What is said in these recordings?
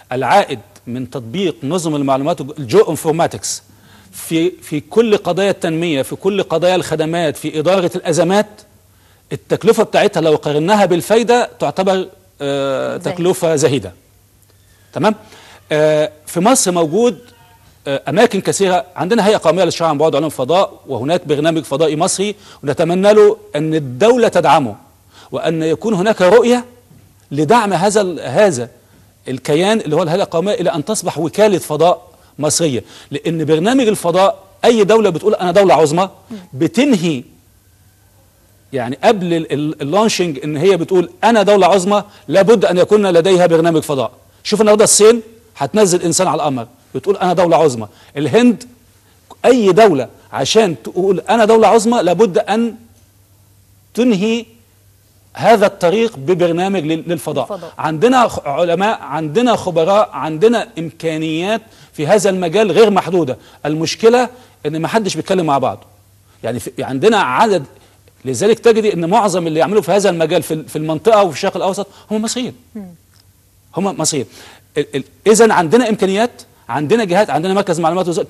العائد من تطبيق نظم المعلومات الجو انفورماتكس في في كل قضايا التنميه في كل قضايا الخدمات في اداره الازمات التكلفه بتاعتها لو قارناها بالفايده تعتبر آه زاهدة. تكلفه زاهده تمام آه في مصر موجود آه اماكن كثيره عندنا هيئه قوميه للشرع عن بعد علوم الفضاء وهناك برنامج فضائي مصري ونتمنى له ان الدوله تدعمه وان يكون هناك رؤيه لدعم هذا ال- هذا الكيان اللي هو الهيئه القوميه الى ان تصبح وكاله فضاء مصريه لان برنامج الفضاء اي دوله بتقول انا دوله عظمى بتنهي يعني قبل ال- ال- اللانشنج ان هي بتقول انا دوله عظمى لابد ان يكون لديها برنامج فضاء شوف النهارده الصين هتنزل انسان على القمر بتقول انا دوله عظمى الهند اي دوله عشان تقول انا دوله عظمى لابد ان تنهي هذا الطريق ببرنامج لل- للفضاء الفضاء. عندنا خ- علماء عندنا خبراء عندنا امكانيات في هذا المجال غير محدوده المشكله ان ما حدش بيتكلم مع بعض يعني في عندنا عدد لذلك تجدي ان معظم اللي يعملوا في هذا المجال في ال- في المنطقه وفي الشرق الاوسط هم مصريين هم مصريين اذا عندنا امكانيات عندنا جهات عندنا مركز معلومات وزارة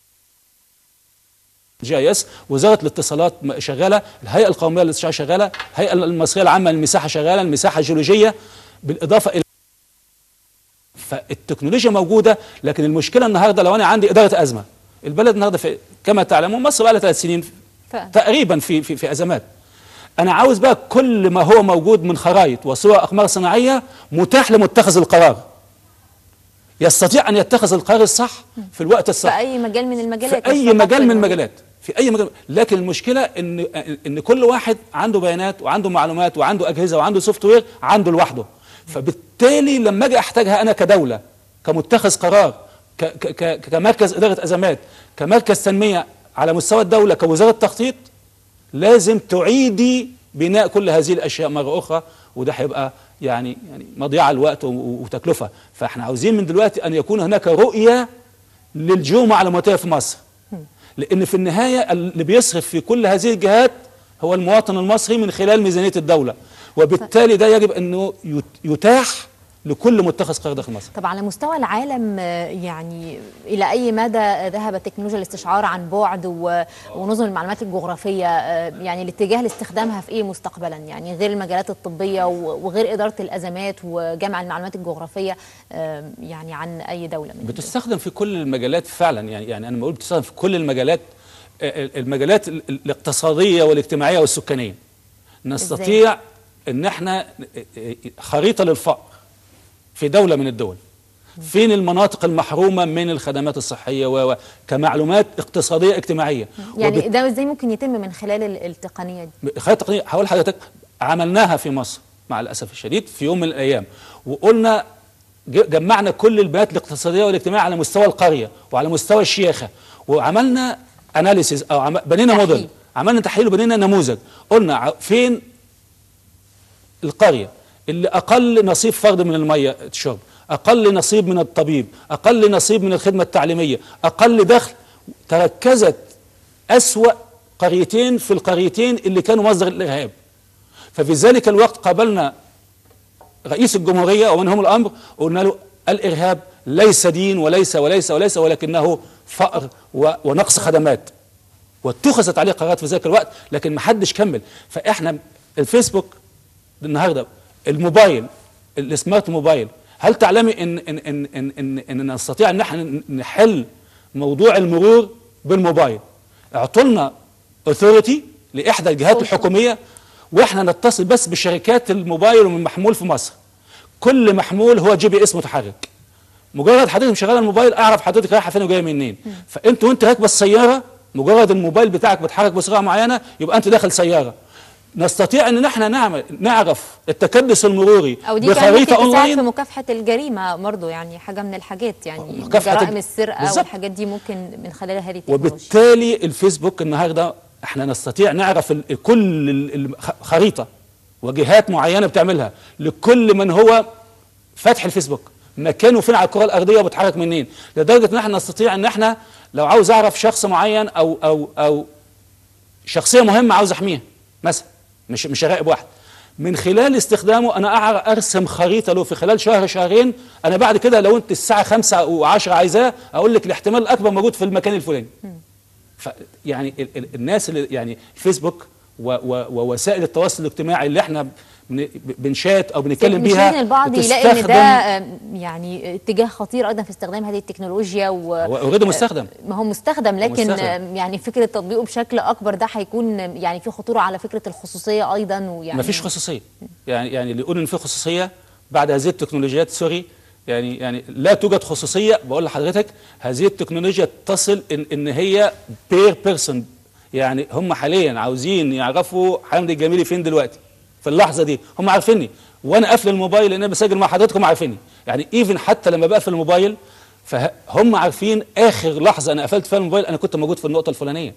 جي اي اس وزاره الاتصالات م- شغاله الهيئه القوميه للاستشعار شغاله الهيئه المصريه العامه للمساحه شغاله المساحه الجيولوجيه بالاضافه الى فالتكنولوجيا موجوده لكن المشكله النهارده لو انا عندي اداره ازمه البلد النهارده في كما تعلمون مصر بقى لها ثلاث سنين فعلا. تقريبا في في في ازمات انا عاوز بقى كل ما هو موجود من خرائط وصور اقمار صناعيه متاح لمتخذ القرار يستطيع ان يتخذ القرار الصح في الوقت الصح في اي مجال من المجالات في مش اي فقط مجال من في- المجالات في اي مجال لكن المشكله ان ان كل واحد عنده بيانات وعنده معلومات وعنده اجهزه وعنده سوفت وير عنده لوحده فبالتالي لما اجي احتاجها انا كدوله كمتخذ قرار ك ك ك كمركز اداره ازمات كمركز تنميه على مستوى الدوله كوزاره تخطيط لازم تعيدي بناء كل هذه الاشياء مره اخرى وده هيبقى يعني يعني مضيعه الوقت و- و- وتكلفه فاحنا عاوزين من دلوقتي ان يكون هناك رؤيه للجيو معلوماتيه في مصر لان في النهايه اللي بيصرف في كل هذه الجهات هو المواطن المصري من خلال ميزانيه الدوله وبالتالي ده يجب انه يت- يتاح لكل متخذ قرار داخل مصر طب على مستوى العالم آه، يعني إلى أي مدى ذهبت تكنولوجيا الاستشعار عن بعد و- ونظم المعلومات الجغرافية آه، يعني الاتجاه لاستخدامها في إيه مستقبلا يعني غير المجالات الطبية و- وغير إدارة الأزمات وجمع المعلومات الجغرافية آه، يعني عن أي دولة من الدول. بتستخدم في كل المجالات فعلا يعني يعني انا بقول بتستخدم في كل المجالات آه، المجالات ال- ال- الاقتصاديه والاجتماعيه والسكانيه نستطيع ان احنا آه، آه، خريطه للفقر في دوله من الدول فين المناطق المحرومه من الخدمات الصحيه و و- كمعلومات اقتصاديه اجتماعيه يعني ده إزاي ممكن يتم من خلال ال- التقنية دي؟ خريطه تقنيه هقول لحضرتك عملناها في مصر مع الاسف الشديد في يوم من الايام وقلنا ج- جمعنا كل البيانات الاقتصاديه والاجتماعيه على مستوى القريه وعلى مستوى الشياخه وعملنا اناليسيز او عم... بنينا تحليل. موديل عملنا تحليل وبنينا نموذج قلنا ع- فين القريه اللي اقل نصيب فرد من الميه الشرب اقل نصيب من الطبيب اقل نصيب من الخدمه التعليميه اقل دخل تركزت اسوا قريتين في القريتين اللي كانوا مصدر الارهاب ففي ذلك الوقت قابلنا رئيس الجمهوريه ومن هم الامر وقلنا له الارهاب ليس دين وليس وليس وليس ولكنه فقر و- ونقص خدمات واتخذت عليه قرارات في ذلك الوقت لكن ما حدش كمل فاحنا الفيسبوك النهارده الموبايل السمارت موبايل هل تعلمي ان ان ان ان ان, إن نستطيع ان احنا نحل موضوع المرور بالموبايل اعطوا لنا اوثوريتي لاحدى الجهات سلطة. الحكوميه واحنا نتصل بس بشركات الموبايل ومن محمول في مصر كل محمول هو جي بي اس متحرك مجرد حضرتك مشغله الموبايل اعرف حضرتك رايحه فين وجايه منين فانت وانت راكبه السياره مجرد الموبايل بتاعك بيتحرك بسرعه معينه يبقى انت داخل سياره نستطيع ان احنا نعمل نعرف التكدس المروري أو دي كمان ممكن بخريطه تساعد في اونلاين مكافحة الجريمة برضه يعني حاجة من الحاجات يعني مكافحة جرائم ال- السرقة بالظبط. والحاجات دي ممكن من خلال هذه التكنولوجيا وبالتالي الفيسبوك النهارده احنا نستطيع نعرف ال- كل ال- الخريطه وجهات معينه بتعملها لكل من هو فاتح الفيسبوك مكانه فين على الكره الارضيه وبيتحرك منين لدرجه ان احنا نستطيع ان احنا لو عاوز اعرف شخص معين او او او شخصيه مهمه عاوز احميها مثلا مش مش اراقب واحد من خلال استخدامه انا أعر- ارسم خريطه له في خلال شهر شهرين انا بعد كده لو انت الساعه 5 و10 عايزاه اقول لك الاحتمال الاكبر موجود في المكان الفلاني ف يعني ال ال الناس اللي يعني الفيسبوك و و ووسائل التواصل الاجتماعي اللي احنا بن بنشات او بنتكلم مش بيها لازم البعض يلاقي ان ده بتستخدم- آه، يعني اتجاه خطير ايضا في استخدام هذه التكنولوجيا و هو اوريدي مستخدم ما هو مستخدم لكن مستخدم. آه، يعني فكره تطبيقه بشكل اكبر ده هيكون آه، يعني في خطوره على فكره الخصوصيه ايضا ويعني ما فيش خصوصيه يعني يعني اللي يقول ان في خصوصيه بعد هذه التكنولوجيات سوري يعني يعني لا توجد خصوصيه بقول لحضرتك هذه التكنولوجيا تصل ان ان هي بير بيرسون يعني هم حاليا عاوزين يعرفوا حمدي الجميلي فين دلوقتي في اللحظه دي هم عارفيني وانا قافل الموبايل لان انا بسجل مع حضراتكم عارفيني يعني ايفن حتى لما بقفل الموبايل فهم عارفين اخر لحظه انا قفلت فيها الموبايل انا كنت موجود في النقطه الفلانيه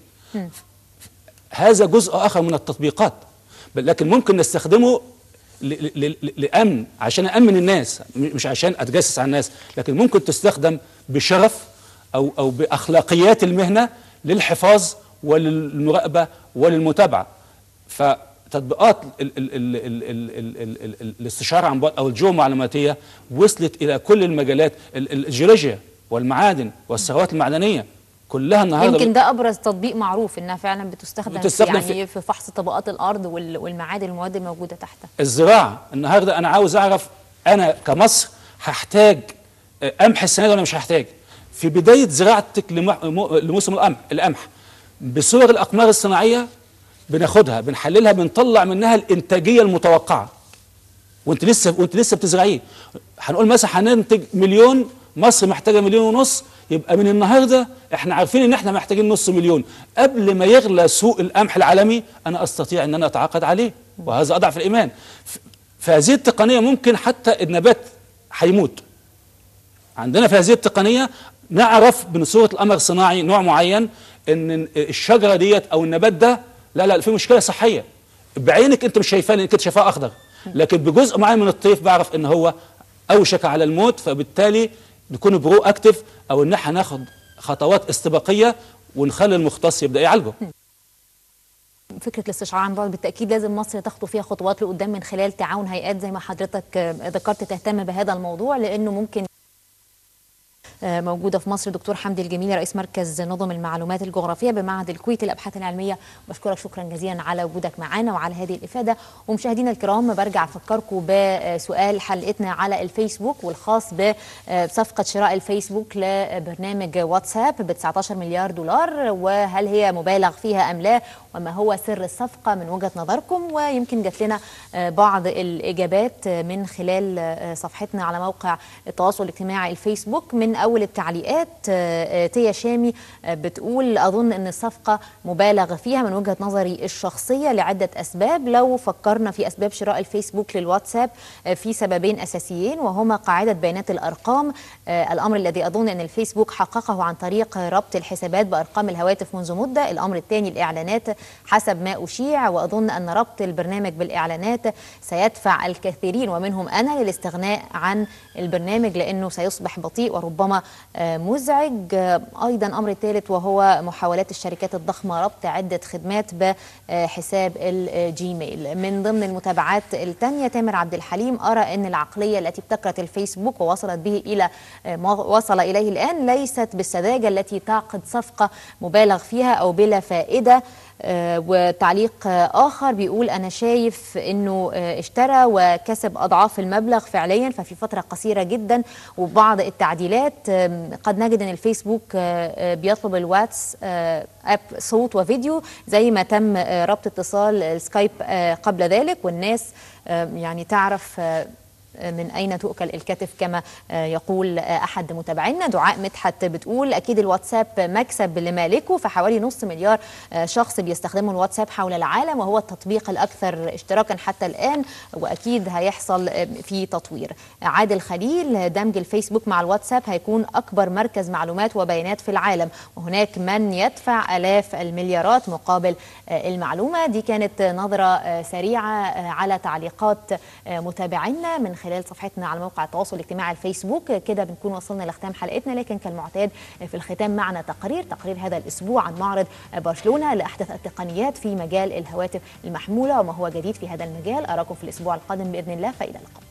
هذا جزء اخر من التطبيقات بل- لكن ممكن نستخدمه ل- ل- ل- لامن عشان امن الناس م- مش عشان اتجسس على الناس لكن ممكن تستخدم بشرف او او باخلاقيات المهنه للحفاظ وللمراقبه وللمتابعه فتطبيقات ال ال ال ال ال ال ال ال ال الاستشاره عن بعد او الجيومعلوماتيه وصلت الى كل المجالات ال- ال- الجيولوجيا والمعادن والثروات المعدنيه كلها النهارده يمكن ده ابرز تطبيق معروف انها فعلا بتستخدم, بتستخدم يعني في- في فحص طبقات الارض وال- والمعادن المواد الموجوده تحتها الزراعه النهارده انا عاوز اعرف انا كمصر هحتاج آه، قمح السنه دي ولا مش هحتاج في بدايه زراعتك لمح- مو- لموسم القمح القمح بصور الاقمار الصناعيه بناخدها بنحللها بنطلع منها الانتاجيه المتوقعه وانت لسه وانت لسه بتزرعيه هنقول مثلا هننتج مليون مصر محتاجه مليون ونص يبقى من النهارده احنا عارفين ان احنا محتاجين نص مليون قبل ما يغلى سوق القمح العالمي انا استطيع ان انا اتعاقد عليه وهذا اضعف الايمان ف- فهذه التقنيه ممكن حتى النبات هيموت عندنا في هذه التقنيه نعرف من صوره القمر الصناعي نوع معين ان الشجره ديت او النبات ده لا لا في مشكله صحيه بعينك انت مش شايفاه لانك انت شايفاه اخضر لكن بجزء معين من الطيف بعرف ان هو اوشك على الموت فبالتالي نكون برو اكتف او ان احنا ناخد خطوات استباقيه ونخلي المختص يبدا يعالجه فكره الاستشعار عن بعد بالتاكيد لازم مصر تخطو فيها خطوات لقدام من خلال تعاون هيئات زي ما حضرتك آه، ذكرت تهتم بهذا الموضوع لانه ممكن آه، موجوده في مصر دكتور حمدي الجميلي رئيس مركز نظم المعلومات الجغرافيه بمعهد الكويت للابحاث العلميه بشكرك شكرا جزيلا على وجودك معنا وعلى هذه الافاده ومشاهدينا الكرام برجع افكركم بسؤال حلقتنا على الفيسبوك والخاص بصفقه شراء الفيسبوك لبرنامج واتساب ب 19 مليار دولار وهل هي مبالغ فيها ام لا وما هو سر الصفقه من وجهه نظركم ويمكن جات لنا آه، بعض الاجابات آه، من خلال آه، صفحتنا على موقع التواصل الاجتماعي الفيسبوك من اول التعليقات آه، آه، تيا شامي آه، بتقول اظن ان الصفقه مبالغ فيها من وجهه نظري الشخصيه لعده اسباب لو فكرنا في اسباب شراء الفيسبوك للواتساب آه، في سببين اساسيين وهما قاعده بيانات الارقام آه، الامر الذي اظن ان الفيسبوك حققه عن طريق ربط الحسابات بارقام الهواتف منذ مده الامر الثاني الاعلانات حسب ما اشيع واظن ان ربط البرنامج بالاعلانات سيدفع الكثيرين ومنهم انا للاستغناء عن البرنامج لانه سيصبح بطيء وربما آه، مزعج آه، ايضا امر ثالث وهو محاولات الشركات الضخمه ربط عده خدمات بحساب الجيميل من ضمن المتابعات الثانيه تامر عبد الحليم ارى ان العقليه التي ابتكرت الفيسبوك ووصلت به الى آه، ما وصل اليه الان ليست بالسذاجه التي تعقد صفقه مبالغ فيها او بلا فائده آه، وتعليق آه، اخر بيقول انا شايف انه آه، اشترى وكسب اضعاف المبلغ فعليا ففي فتره قصيره جدا وبعض التعديلات آم، قد نجد ان الفيسبوك آه، آه، بيطلب الواتس آه، اب صوت وفيديو زي ما تم آه، ربط اتصال السكايب آه، قبل ذلك والناس آم، يعني تعرف آه، من أين تؤكل الكتف كما آه، يقول آه، أحد متابعينا دعاء مدحت بتقول أكيد الواتساب مكسب لمالكه فحوالي نص مليار آه، شخص بيستخدموا الواتساب حول العالم وهو التطبيق الأكثر اشتراكا حتى الآن وأكيد هيحصل آه، في تطوير عادل خليل دمج الفيسبوك مع الواتساب هيكون أكبر مركز معلومات وبيانات في العالم وهناك من يدفع آلاف المليارات مقابل آه، المعلومة دي كانت نظرة آه، سريعة آه، على تعليقات آه، متابعينا من خلال صفحتنا على موقع التواصل الاجتماعي الفيسبوك كده بنكون وصلنا لختام حلقتنا لكن كالمعتاد في الختام معنا تقرير تقرير هذا الاسبوع عن معرض برشلونه لاحدث التقنيات في مجال الهواتف المحموله وما هو جديد في هذا المجال اراكم في الاسبوع القادم باذن الله فالى اللقاء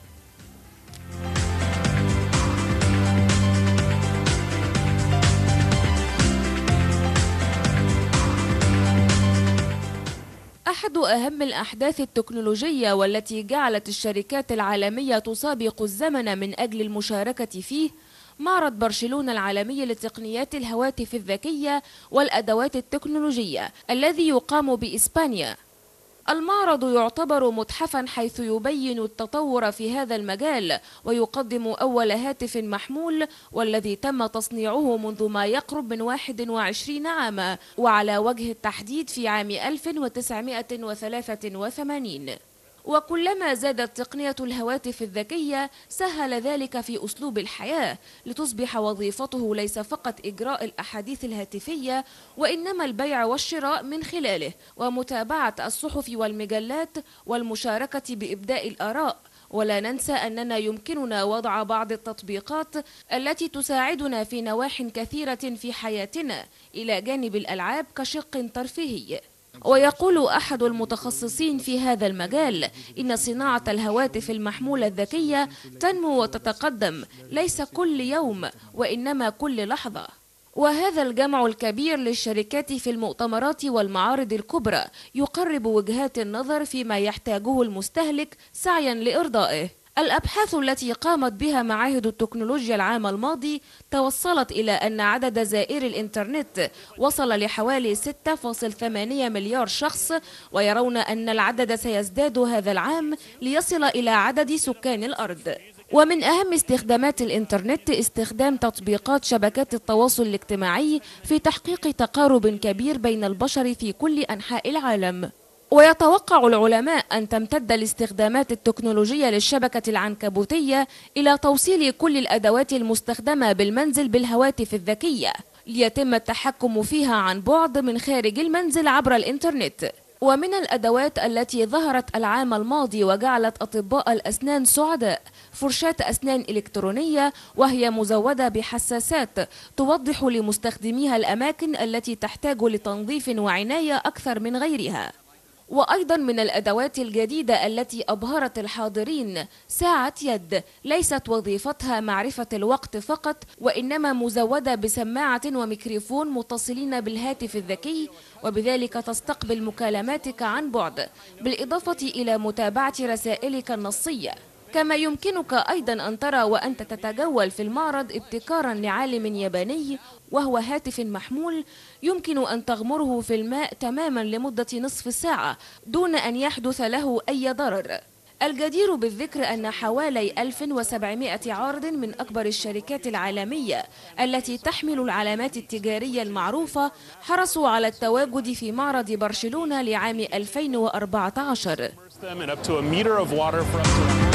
أحد أهم الأحداث التكنولوجية والتي جعلت الشركات العالمية تسابق الزمن من أجل المشاركة فيه معرض برشلونة العالمي لتقنيات الهواتف الذكية والأدوات التكنولوجية الذي يقام بإسبانيا المعرض يعتبر متحفا حيث يبين التطور في هذا المجال ويقدم أول هاتف محمول والذي تم تصنيعه منذ ما يقرب من 21 عاما وعلى وجه التحديد في عام 1983 وكلما زادت تقنية الهواتف الذكية سهل ذلك في أسلوب الحياة لتصبح وظيفته ليس فقط إجراء الأحاديث الهاتفية وإنما البيع والشراء من خلاله ومتابعة الصحف والمجلات والمشاركة بإبداء الآراء ولا ننسى أننا يمكننا وضع بعض التطبيقات التي تساعدنا في نواح كثيرة في حياتنا إلى جانب الألعاب كشق ترفيهي ويقول أحد المتخصصين في هذا المجال إن صناعة الهواتف المحمولة الذكية تنمو وتتقدم ليس كل يوم وإنما كل لحظة وهذا الجمع الكبير للشركات في المؤتمرات والمعارض الكبرى يقرب وجهات النظر فيما يحتاجه المستهلك سعيا لإرضائه الأبحاث التي قامت بها معاهد التكنولوجيا العام الماضي توصلت إلى أن عدد زائري الإنترنت وصل لحوالي 6.8 مليار شخص ويرون أن العدد سيزداد هذا العام ليصل إلى عدد سكان الأرض ومن أهم استخدامات الإنترنت استخدام تطبيقات شبكات التواصل الاجتماعي في تحقيق تقارب كبير بين البشر في كل أنحاء العالم ويتوقع العلماء أن تمتد الاستخدامات التكنولوجية للشبكة العنكبوتية إلى توصيل كل الأدوات المستخدمة بالمنزل بالهواتف الذكية ليتم التحكم فيها عن بعد من خارج المنزل عبر الإنترنت ومن الأدوات التي ظهرت العام الماضي وجعلت أطباء الأسنان سعداء فرشاة أسنان إلكترونية وهي مزودة بحساسات توضح لمستخدميها الأماكن التي تحتاج لتنظيف وعناية أكثر من غيرها وأيضا من الأدوات الجديدة التي أبهرت الحاضرين ساعة يد ليست وظيفتها معرفة الوقت فقط وإنما مزودة بسماعة وميكروفون متصلين بالهاتف الذكي وبذلك تستقبل مكالماتك عن بعد بالإضافة إلى متابعة رسائلك النصية كما يمكنك أيضا أن ترى وأنت تتجول في المعرض ابتكارا لعالم ياباني وهو هاتف محمول يمكن أن تغمره في الماء تماما لمدة نصف ساعة دون أن يحدث له أي ضرر الجدير بالذكر أن حوالي 1700 عارض من أكبر الشركات العالمية التي تحمل العلامات التجارية المعروفة حرصوا على التواجد في معرض برشلونة لعام 2014